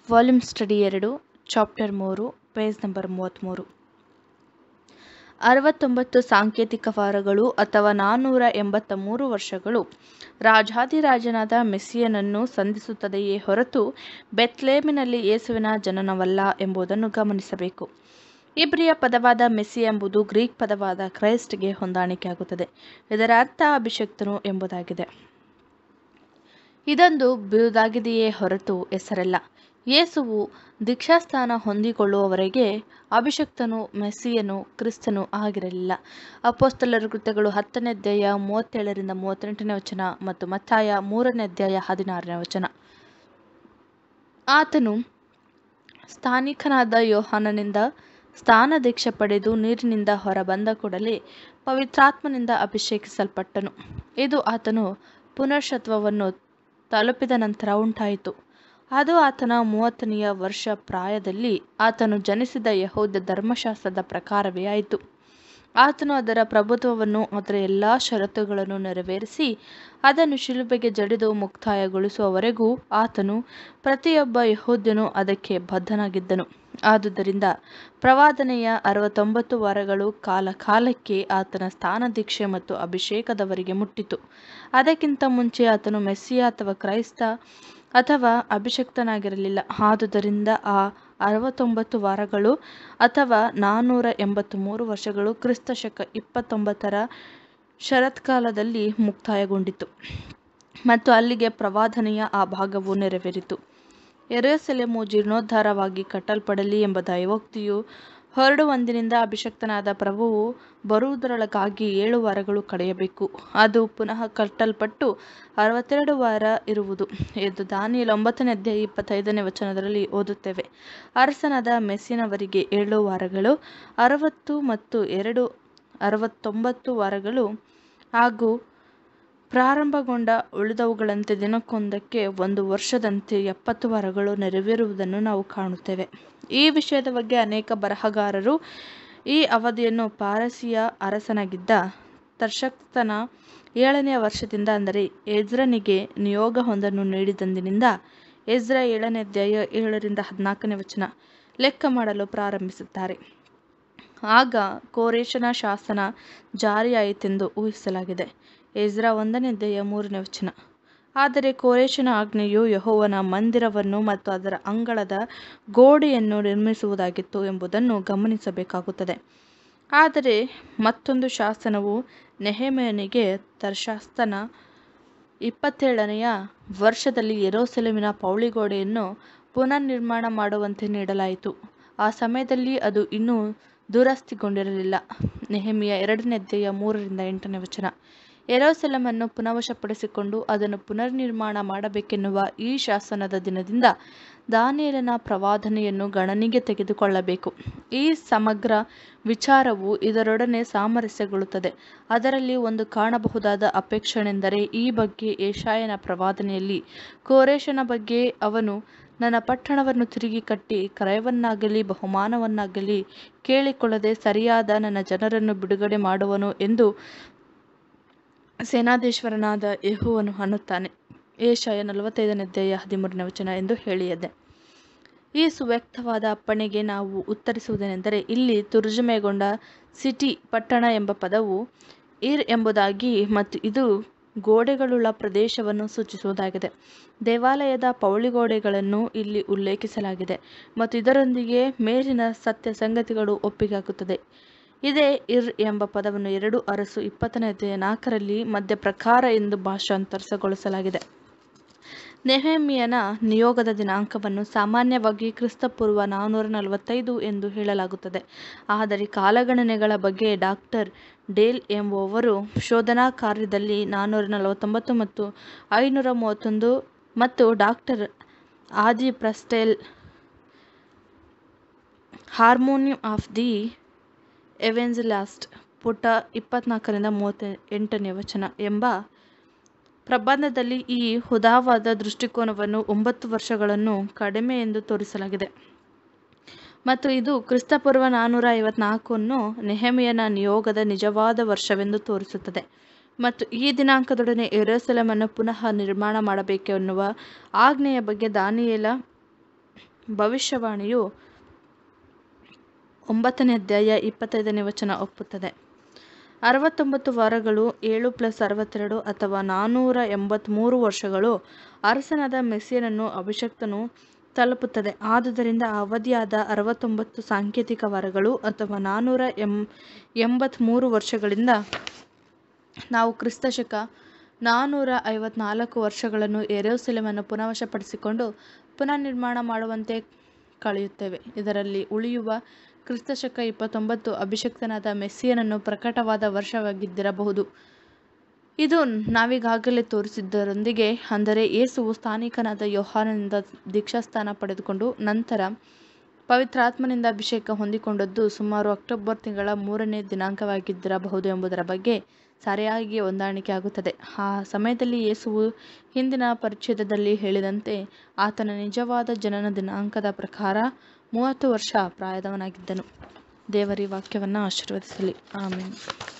volume study ಎರಡು chapter ಮೂರು page number ಮೂವತ್ತ್ಮೂರು ಅರವತ್ತೊಂಬತ್ತು ಸಾಂಕೇತಿಕ ವಾರಗಳು ಅಥವಾ ನಾನ್ನೂರ ಎಂಬತ್ತ ಮೂರು ವರ್ಷಗಳು ರಾಜಾಧಿರಾಜನಾದ ಮೆಸ್ಸಿಯನನ್ನು ಸಂಧಿಸುತ್ತದೆಯೇ ಹೊರತು ಬೆತ್ಲೇಮಿನಲ್ಲಿ ಯೇಸುವಿನ ಜನನವಲ್ಲ ಎಂಬುದನ್ನು ಗಮನಿಸಬೇಕು ಇಬ್ರಿಯ ಪದವಾದ ಮೆಸ್ಸಿ ಎಂಬುದು ಗ್ರೀಕ್ ಪದವಾದ ಕ್ರೈಸ್ಟ್ಗೆ ಹೊಂದಾಣಿಕೆಯಾಗುತ್ತದೆ ಇದರ ಅರ್ಥ ಅಭಿಷಕ್ತನು ಎಂಬುದಾಗಿದೆ ಇದೊಂದು ಬಿರುದಾಗಿದೆಯೇ ಹೊರತು ಹೆಸರಲ್ಲ ಯೇಸುವು ದೀಕ್ಷಾಸ್ಥಾನ ಹೊಂದಿಕೊಳ್ಳುವವರೆಗೆ ಅಭಿಷಕ್ತನು ಮೆಸ್ಸಿಯನು ಕ್ರಿಸ್ತನು ಆಗಿರಲಿಲ್ಲ ಅಪೋಸ್ತಲರ ಕೃತ್ಯಗಳು ಹತ್ತನೇ ಅಧ್ಯಾಯ ಮೂವತ್ತೇಳರಿಂದ ಮೂವತ್ತೆಂಟನೇ ವಚನ ಮತ್ತು ಮತ್ತಾಯ ಮೂರನೇ ಅಧ್ಯಾಯ ಹದಿನಾರನೇ ವಚನ ಆತನು ಸ್ಥಾನಿಕನಾದ ಯೋಹಾನನಿಂದ ಸ್ಥಾನ ದೀಕ್ಷೆ ಪಡೆದು ನೀರಿನಿಂದ ಹೊರಬಂದ ಕೂಡಲೇ ಪವಿತ್ರಾತ್ಮನಿಂದ ಅಭಿಷೇಕಿಸಲ್ಪಟ್ಟನು ಇದು ಆತನು ಪುನರ್ಶತ್ವವನ್ನು ತಲುಪಿದ ನಂತರ ಉಂಟಾಯಿತು ಅದು ಆತನ ಮೂವತ್ತನೆಯ ವರ್ಷ ಪ್ರಾಯದಲ್ಲಿ ಆತನು ಜನಿಸಿದ ಯಹೂದ ಧರ್ಮಶಾಸ್ತ್ರದ ಪ್ರಕಾರವೇ ಆಯಿತು ಆತನು ಅದರ ಪ್ರಭುತ್ವವನ್ನು ಅದರ ಎಲ್ಲ ಷರತ್ತುಗಳನ್ನು ನೆರವೇರಿಸಿ ಅದನ್ನು ಶಿಲುಬೆಗೆ ಜಡಿದು ಮುಕ್ತಾಯಗೊಳಿಸುವವರೆಗೂ ಆತನು ಪ್ರತಿಯೊಬ್ಬ ಯಹೂದ್ಯನು ಅದಕ್ಕೆ ಬದ್ಧನಾಗಿದ್ದನು ಆದುದರಿಂದ ಪ್ರವಾದನೆಯ ಅರವತ್ತೊಂಬತ್ತು ವಾರಗಳು ಕಾಲ ಕಾಲಕ್ಕೆ ಆತನ ಸ್ಥಾನದೀಕ್ಷೆ ಮತ್ತು ಅಭಿಷೇಕದವರಿಗೆ ಮುಟ್ಟಿತು ಅದಕ್ಕಿಂತ ಮುಂಚೆ ಆತನು ಮೆಸ್ಸಿಯ ಅಥವಾ ಕ್ರೈಸ್ತ ಅಥವಾ ಅಭಿಷಕ್ತನಾಗಿರಲಿಲ್ಲ ಆದುದರಿಂದ ಆ ಅರವತ್ತೊಂಬತ್ತು ವಾರಗಳು ಅಥವಾ ನಾನ್ನೂರ ಎಂಬತ್ತ್ಮೂರು ವರ್ಷಗಳು ಕ್ರಿಸ್ತ ಶಕ ಇಪ್ಪತ್ತೊಂಬತ್ತರ ಶರತ್ಕಾಲದಲ್ಲಿ ಮುಕ್ತಾಯಗೊಂಡಿತು ಮತ್ತು ಅಲ್ಲಿಗೆ ಪ್ರವಾದನೆಯ ಆ ಭಾಗವು ನೆರವೇರಿತು ಎರೆಸೆಲೆಮು ಜೀರ್ಣೋದ್ಧಾರವಾಗಿ ಕಟ್ಟಲ್ಪಡಲಿ ಎಂಬ ದೈವೋಕ್ತಿಯು ಹೊರಡುವಂದಿನಿಂದ ಅಭಿಷಕ್ತನಾದ ಪ್ರಭುವು ಬರುವುದರೊಳಗಾಗಿ ಏಳು ವಾರಗಳು ಕಳೆಯಬೇಕು ಅದು ಪುನಃ ಕಟ್ಟಲ್ಪಟ್ಟು ಅರವತ್ತೆರಡು ವಾರ ಇರುವುದು ಎಂದು ದಾನಿಯಲ್ಲಿ ಒಂಬತ್ತನೇ ಅಧ್ಯಾಯ ಇಪ್ಪತ್ತೈದನೇ ವಚನದಲ್ಲಿ ಓದುತ್ತೇವೆ ಅರಸನಾದ ಮೆಸ್ಸಿನವರಿಗೆ ಏಳು ವಾರಗಳು ಅರವತ್ತು ಮತ್ತು ಎರಡು ಅರವತ್ತೊಂಬತ್ತು ವಾರಗಳು ಹಾಗೂ ಪ್ರಾರಂಭಗೊಂಡ ಉಳಿದವುಗಳಂತೆ ದಿನಕ್ಕೊಂದಕ್ಕೆ ಒಂದು ವರ್ಷದಂತೆ ಎಪ್ಪತ್ತು ವಾರಗಳು ನೆರವೇರುವುದನ್ನು ನಾವು ಕಾಣುತ್ತೇವೆ ಈ ವಿಷಯದ ಬಗ್ಗೆ ಅನೇಕ ಬರಹಗಾರರು ಈ ಅವಧಿಯನ್ನು ಪಾರಸಿಯ ಅರಸನಾಗಿದ್ದ ತರ್ಷಕ್ತನ ಏಳನೆಯ ವರ್ಷದಿಂದ ಅಂದರೆ ಎಜ್ರನಿಗೆ ನಿಯೋಗ ಹೊಂದನ್ನು ನೀಡಿದಂದಿನಿಂದ ಎಜ್ರ ಏಳನೇ ಅಧ್ಯಾಯ ಏಳರಿಂದ ಹದಿನಾಲ್ಕನೇ ವಚನ ಲೆಕ್ಕ ಮಾಡಲು ಪ್ರಾರಂಭಿಸುತ್ತಾರೆ ಆಗ ಕೋರೇಶನ ಶಾಸನ ಜಾರಿಯಾಯಿತೆಂದು ಊಹಿಸಲಾಗಿದೆ ಎಜ್ರ ಒಂದನೇ ಅಧ್ಯಾಯ ಮೂರನೇ ವಚನ ಆದರೆ ಕೋರೇಶನ ಆಜ್ಞೆಯು ಯಹೋವನ ಮಂದಿರವನ್ನು ಮತ್ತು ಅದರ ಅಂಗಳದ ಗೋಡೆಯನ್ನು ನಿರ್ಮಿಸುವುದಾಗಿತ್ತು ಎಂಬುದನ್ನು ಗಮನಿಸಬೇಕಾಗುತ್ತದೆ ಆದರೆ ಮತ್ತೊಂದು ಶಾಸನವು ನೆಹೆಮೆಯನಿಗೆ ತರ್ಶಾಸ್ತನ ಇಪ್ಪತ್ತೇಳನೆಯ ವರ್ಷದಲ್ಲಿ ಯೆರೂಸಲೇಮಿನ ಪೌಳಿಗೋಡೆಯನ್ನು ಪುನರ್ನಿರ್ಮಾಣ ಮಾಡುವಂತೆ ನೀಡಲಾಯಿತು ಆ ಸಮಯದಲ್ಲಿ ಅದು ಇನ್ನೂ ದುರಸ್ತಿಗೊಂಡಿರಲಿಲ್ಲ ನೆಹಮಿಯ ಎರಡನೇ ಅಧ್ಯಾಯ ಮೂರರಿಂದ ಎಂಟನೇ ವಚನ ಯೆರೂಸಲೇಮನ್ನು ಪುನವಶಪಡಿಸಿಕೊಂಡು ಅದನ್ನು ಪುನರ್ನಿರ್ಮಾಣ ಮಾಡಬೇಕೆನ್ನುವ ಈ ಶಾಸನದ ದಿನದಿಂದ ದಾನಿಯೇಲನ ಪ್ರವಾದನೆಯನ್ನು ಗಣನೆಗೆ ತೆಗೆದುಕೊಳ್ಳಬೇಕು ಈ ಸಮಗ್ರ ವಿಚಾರವು ಇದರೊಡನೆ ಸಾಮರಸ್ಯಗೊಳ್ಳುತ್ತದೆ ಅದರಲ್ಲಿ ಒಂದು ಕಾಣಬಹುದಾದ ಅಪೇಕ್ಷಣೆಂದರೆ ಈ ಬಗ್ಗೆ ಏಷಾಯನ ಪ್ರವಾದನೆಯಲ್ಲಿ ಕೋರೇಶನ ಬಗ್ಗೆ ಅವನು ನನ್ನ ಪಟ್ಟಣವನ್ನು ತಿರುಗಿ ಕಟ್ಟಿ ಕ್ರಯವನ್ನಾಗಲಿ ಬಹುಮಾನವನ್ನಾಗಲಿ ಕೇಳಿಕೊಳ್ಳದೆ ಸರಿಯಾದ ನನ್ನ ಜನರನ್ನು ಬಿಡುಗಡೆ ಮಾಡುವನು ಎಂದು ಸೇನಾಧೀಶ್ವರನಾದ ಯೆಹೋವನು ಅನ್ನುತ್ತಾನೆ ಏಷಾಯ ನಲವತ್ತೈದನೇ ಅಧ್ಯಾಯ ಹದಿಮೂರನೇ ವಚನ ಎಂದು ಹೇಳಿಯದೆ ಈ ಸುವ್ಯಕ್ತವಾದ ಅಪ್ಪಣೆಗೆ ನಾವು ಉತ್ತರಿಸುವುದೇನೆಂದರೆ ಇಲ್ಲಿ ತುರ್ಜುಮೆಗೊಂಡ ಸಿಟಿ ಪಟ್ಟಣ ಎಂಬ ಪದವು ಇರ್ ಎಂಬುದಾಗಿ ಮತ್ತು ಇದು ಗೋಡೆಗಳುಳ್ಳ ಪ್ರದೇಶವನ್ನು ಸೂಚಿಸುವುದಾಗಿದೆ ದೇವಾಲಯದ ಪೌಳಿಗೋಡೆಗಳನ್ನು ಇಲ್ಲಿ ಉಲ್ಲೇಖಿಸಲಾಗಿದೆ ಮತ್ತು ಇದರೊಂದಿಗೆ ಮೇಲಿನ ಸತ್ಯ ಸಂಗತಿಗಳು ಒಪ್ಪಿಗಾಗುತ್ತದೆ ಇದೇ ಇರ್ ಎಂಬ ಪದವನ್ನು ಎರಡು ಅರಸು ಇಪ್ಪತ್ತನೇ ಅಧ್ಯಾಯ ನಾಲ್ಕರಲ್ಲಿ ಮಧ್ಯ ಪ್ರಕಾರ ಎಂದು ಭಾಷಾಂತರಿಸಗೊಳಿಸಲಾಗಿದೆ ನೆಹಮಿಯನ ನಿಯೋಗದ ದಿನಾಂಕವನ್ನು ಸಾಮಾನ್ಯವಾಗಿ ಕ್ರಿಸ್ತಪೂರ್ವ ನಾನ್ನೂರ ನಲವತ್ತೈದು ಎಂದು ಹೇಳಲಾಗುತ್ತದೆ ಆದರೆ ಕಾಲಗಣನೆಗಳ ಬಗ್ಗೆ ಡಾಕ್ಟರ್ ಡೇಲ್ ಎಂಬುವವರು ಶೋಧನಾ ಕಾರ್ಯದಲ್ಲಿ ನಾನ್ನೂರ ನಲವತ್ತೊಂಬತ್ತು ಮತ್ತು ಐನೂರ ಮೂವತ್ತೊಂದು ಮತ್ತು ಡಾಕ್ಟರ್ ಆದಿ ಪ್ರಸ್ಟೆಲ್ ಹಾರ್ಮೋನಿಯಂ ಆಫ್ ದಿ ಎವೆನ್ಜಲಾಸ್ಟ್ ಪುಟ ಇಪ್ಪತ್ನಾಲ್ಕರಿಂದ ಮೂವತ್ತ ಎಂಟನೇ ವಚನ ಎಂಬ ಪ್ರಬಂಧದಲ್ಲಿ ಈ ಹುದಾವಾದ ದೃಷ್ಟಿಕೋನವನ್ನು ಒಂಬತ್ತು ವರ್ಷಗಳನ್ನು ಕಡಿಮೆ ಎಂದು ತೋರಿಸಲಾಗಿದೆ ಮತ್ತು ಇದು ಕ್ರಿಸ್ತಪೂರ್ವ ನಾನ್ನೂರ ಐವತ್ನಾಲ್ಕನ್ನು ನೆಹಮಿಯನ ನಿಯೋಗದ ನಿಜವಾದ ವರ್ಷವೆಂದು ತೋರಿಸುತ್ತದೆ ಮತ್ತು ಈ ದಿನಾಂಕದೊಡನೆ ಯೆರೂಸಲೇಮನ್ನು ಪುನಃ ನಿರ್ಮಾಣ ಮಾಡಬೇಕೆನ್ನುವ ಆಜ್ಞೆಯ ಬಗ್ಗೆ ದಾನಿಯೇಲ ಭವಿಷ್ಯವಾಣಿಯು ಒಂಬತ್ತನೇ ಅಧ್ಯಾಯ ಇಪ್ಪತ್ತೈದನೇ ವಚನ ಒಪ್ಪುತ್ತದೆ ಅರವತ್ತೊಂಬತ್ತು ವಾರಗಳು ಏಳು ಪ್ಲಸ್ ಅರವತ್ತೆರಡು ಅಥವಾ ನಾನ್ನೂರ ಎಂಬತ್ತ್ಮೂರು ವರ್ಷಗಳು ಅರಸನಾದ ಮೆಸ್ಸಿಯನನ್ನು ಅಭಿಷಕ್ತನು ತಲುಪುತ್ತದೆ ಆದುದರಿಂದ ಆ ಅವಧಿಯಾದ ಅರವತ್ತೊಂಬತ್ತು ಸಾಂಕೇತಿಕ ವಾರಗಳು ಅಥವಾ ನಾನ್ನೂರ ಎಂ ಎಂಬತ್ತ್ಮೂರು ವರ್ಷಗಳಿಂದ ನಾವು ಕ್ರಿಸ್ತಶಕ ನಾನ್ನೂರ ಐವತ್ನಾಲ್ಕು ವರ್ಷಗಳನ್ನು ಎರೆಸಲೇಮನ್ನು ಪುನಃವಶಪಡಿಸಿಕೊಂಡು ಪುನಃ ನಿರ್ಮಾಣ ಮಾಡುವಂತೆ ಕಳೆಯುತ್ತೇವೆ ಇದರಲ್ಲಿ ಉಳಿಯುವ ಕ್ರಿಸ್ತಶಕ ಇಪ್ಪತ್ತೊಂಬತ್ತು ಅಭಿಷಕ್ತನಾದ ಮೆಸ್ಸಿಯನನ್ನು ಪ್ರಕಟವಾದ ವರ್ಷವಾಗಿದ್ದಿರಬಹುದು ಇದು ನಾವೀಗಾಗಲೇ ತೋರಿಸಿದ್ದರೊಂದಿಗೆ ಅಂದರೆ ಯೇಸುವು ಸ್ಥಾನಿಕನಾದ ಯೋಹಾನನಿಂದ ದೀಕ್ಷಾಸ್ಥಾನ ಪಡೆದುಕೊಂಡು ನಂತರ ಪವಿತ್ರಾತ್ಮನಿಂದ ಅಭಿಷೇಕ ಹೊಂದಿಕೊಂಡದ್ದು ಸುಮಾರು ಅಕ್ಟೋಬರ್ ತಿಂಗಳ ಮೂರನೇ ದಿನಾಂಕವಾಗಿದ್ದಿರಬಹುದು ಎಂಬುದರ ಬಗ್ಗೆ ಸರಿಯಾಗಿ ಹೊಂದಾಣಿಕೆ ಆಗುತ್ತದೆ ಆ ಸಮಯದಲ್ಲಿ ಯೇಸುವು ಹಿಂದಿನ ಪರಿಚ್ಛೇದದಲ್ಲಿ ಹೇಳಿದಂತೆ ಆತನ ನಿಜವಾದ ಜನನ ದಿನಾಂಕದ ಪ್ರಕಾರ ಮೂವತ್ತು ವರ್ಷ ಪ್ರಾಯದವನಾಗಿದ್ದನು ದೇವರಿ ವಾಕ್ಯವನ್ನು ಆಶೀರ್ವದಿಸಲಿ ಆಮೇಲೆ